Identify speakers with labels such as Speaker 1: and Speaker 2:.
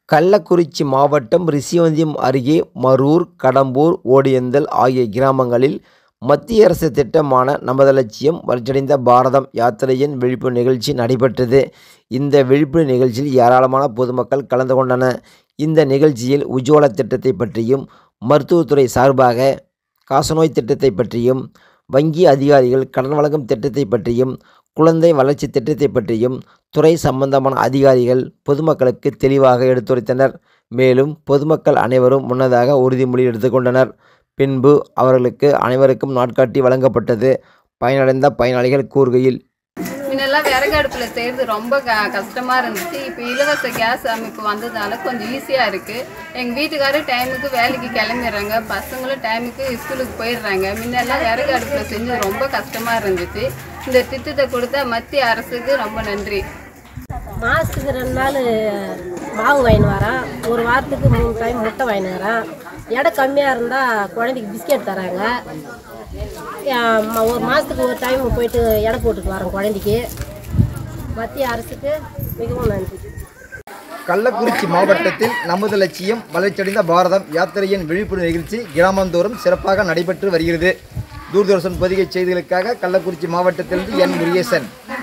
Speaker 1: கள்ளக்குறிச்சி மாவட்டம் ரிஷிவந்தியம் அருகே மரூர் கடம்பூர் ஓடியந்தல் ஆகிய கிராமங்களில் மத்திய அரசு திட்டமான நமது லட்சியம் வளர்ச்சியடைந்த பாரதம் யாத்திரையின் விழிப்புணர்வு நிகழ்ச்சி நடைபெற்றது இந்த விழிப்புணர்வு நிகழ்ச்சியில் ஏராளமான பொதுமக்கள் கலந்து கொண்டனர் இந்த நிகழ்ச்சியில் உஜ்வாலா திட்டத்தை பற்றியும் மருத்துவத்துறை சார்பாக காசநோய் திட்டத்தை பற்றியும் வங்கி அதிகாரிகள் கடன் வழங்கும் திட்டத்தை பற்றியும் குழந்தை வளர்ச்சி திட்டத்தை பற்றியும் துறை சம்பந்தமான அதிகாரிகள் பொதுமக்களுக்கு தெளிவாக எடுத்துரைத்தனர் மேலும் பொதுமக்கள் அனைவரும் முன்னதாக உறுதிமொழி எடுத்துக்கொண்டனர் பின்பு அவர்களுக்கு அனைவருக்கும் நாட்காட்டி வழங்கப்பட்டது பயனடைந்த பயனாளிகள் கூறுகையில்
Speaker 2: முன்னெல்லாம் விறகு அடுப்பில் செய்கிறது ரொம்ப க கஷ்டமாக இருந்துச்சு இப்போ இலவச கேஸ் அமைப்பு வந்ததால கொஞ்சம் ஈஸியாக இருக்குது எங்கள் வீட்டுக்காரர் டைமுக்கு வேலைக்கு கிளம்பிடுறாங்க பசங்களும் டைமுக்கு ஸ்கூலுக்கு போயிடுறாங்க முன்னெல்லாம் விறகு அடுப்பில் செஞ்சு ரொம்ப கஷ்டமாக இருந்துச்சு இந்த திட்டத்தை கொடுத்த மத்திய அரசுக்கு ரொம்ப நன்றி
Speaker 3: மாதத்துக்கு ரெண்டு நாள் மாவு வாங்கின்னு வரேன் ஒரு வாரத்துக்கு மூணு டைம் முட்டை வாங்கின்னு வரேன் எடை கம்மியாக இருந்தால் குழந்தைக்கு பிஸ்கெட் தராங்க ஆஹ் ம- ஒரு மாதத்துக்கு ஒரு டைம் போயிட்டு எடை போட்டுட்டு வரேன் குழந்தைக்கு மத்திய அரசுக்கு மிகவும் நன்றி
Speaker 4: கள்ளக்குறிச்சி மாவட்டத்தில் நமது லட்சியம் வளர்ச்சியடைந்த பாரதம் யாத்திரையின் விழிப்புணர்வு நிகழ்ச்சி கிராமந்தோறும் சிறப்பாக நடைபெற்று வருகிறது தூர்தர்ஷன் பொதிகை செய்திகளுக்காக கள்ளக்குறிச்சி மாவட்டத்திலிருந்து என் முருகேசன்